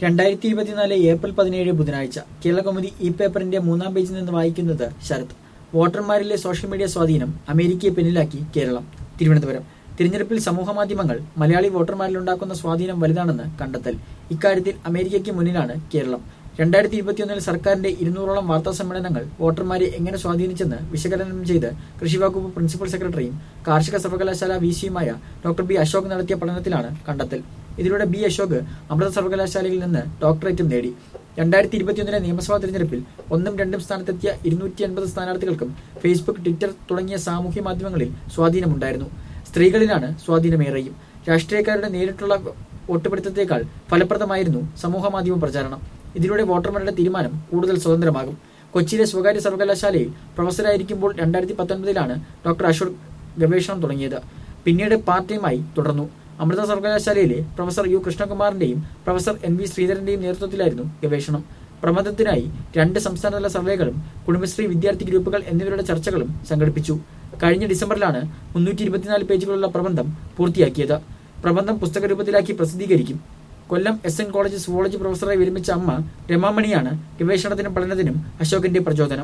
രണ്ടായിരത്തി ഇരുപത്തിനാല് ഏപ്രിൽ പതിനേഴ് ബുധനാഴ്ച കേരളകൗമുദി ഈ പേപ്പറിന്റെ മൂന്നാം പേജിൽ നിന്ന് വായിക്കുന്നത് ശരത് വോട്ടർമാരിലെ സോഷ്യൽ മീഡിയ സ്വാധീനം അമേരിക്കയെ പിന്നിലാക്കി കേരളം തിരുവനന്തപുരം തിരഞ്ഞെടുപ്പിൽ സമൂഹമാധ്യമങ്ങൾ മലയാളി വോട്ടർമാരിലുണ്ടാക്കുന്ന സ്വാധീനം വലുതാണെന്ന് കണ്ടെത്തൽ ഇക്കാര്യത്തിൽ അമേരിക്കയ്ക്ക് മുന്നിലാണ് കേരളം രണ്ടായിരത്തി ഇരുപത്തിയൊന്നിൽ സർക്കാരിന്റെ ഇരുന്നൂറോളം വാർത്താ സമ്മേളനങ്ങൾ വോട്ടർമാരെ എങ്ങനെ സ്വാധീനിച്ചെന്ന് വിശകലനം ചെയ്ത് കൃഷി വകുപ്പ് പ്രിൻസിപ്പൽ സെക്രട്ടറിയും കാർഷിക സർവകലാശാല വി സിയുമായ ഡോക്ടർ ബി അശോക് നടത്തിയ പഠനത്തിലാണ് കണ്ടെത്തൽ ഇതിലൂടെ ബി അശോക് അമൃത സർവകലാശാലയിൽ നിന്ന് ഡോക്ടറേറ്റും നേടി രണ്ടായിരത്തി ഇരുപത്തിയൊന്നിലെ നിയമസഭാ തെരഞ്ഞെടുപ്പിൽ ഒന്നും രണ്ടും സ്ഥാനത്തെത്തിയ ഇരുന്നൂറ്റി അൻപത് സ്ഥാനാർത്ഥികൾക്കും ഫേസ്ബുക്ക് ട്വിറ്റർ തുടങ്ങിയ സാമൂഹ്യ മാധ്യമങ്ങളിൽ സ്വാധീനമുണ്ടായിരുന്നു സ്ത്രീകളിലാണ് സ്വാധീനമേറെയും രാഷ്ട്രീയക്കാരുടെ നേരിട്ടുള്ള വോട്ടുപിടുത്തത്തേക്കാൾ ഫലപ്രദമായിരുന്നു സമൂഹ മാധ്യമ പ്രചാരണം ഇതിലൂടെ വോട്ടർമാരുടെ തീരുമാനം കൂടുതൽ സ്വതന്ത്രമാകും കൊച്ചിയിലെ സ്വകാര്യ സർവകലാശാലയിൽ പ്രൊഫസറായിരിക്കുമ്പോൾ രണ്ടായിരത്തി പത്തൊൻപതിലാണ് ഡോക്ടർ അശോക് ഗവേഷണം തുടങ്ങിയത് പിന്നീട് പാർട്ട് ടൈമായി തുടർന്നു അമൃത സർവകലാശാലയിലെ പ്രൊഫസർ യു കൃഷ്ണകുമാറിന്റെയും പ്രൊഫസർ എൻ വി ശ്രീധരന്റെയും നേതൃത്വത്തിലായിരുന്നു ഗവേഷണം പ്രബന്ധത്തിനായി രണ്ട് സംസ്ഥാനതല സർവേകളും കുടുംബശ്രീ വിദ്യാർത്ഥി ഗ്രൂപ്പുകൾ എന്നിവരുടെ ചർച്ചകളും സംഘടിപ്പിച്ചു കഴിഞ്ഞ ഡിസംബറിലാണ് മുന്നൂറ്റി ഇരുപത്തിനാല് പേജുകളുള്ള പ്രബന്ധം പൂർത്തിയാക്കിയത് പ്രബന്ധം പുസ്തകരൂപത്തിലാക്കി പ്രസിദ്ധീകരിക്കും Kollam S N college zoology പ്രൊഫസറായി വിരമിച്ച അമ്മ രമാമണിയാണ് ഗവേഷണത്തിനും പഠനത്തിനും അശോകന്റെ പ്രചോദനം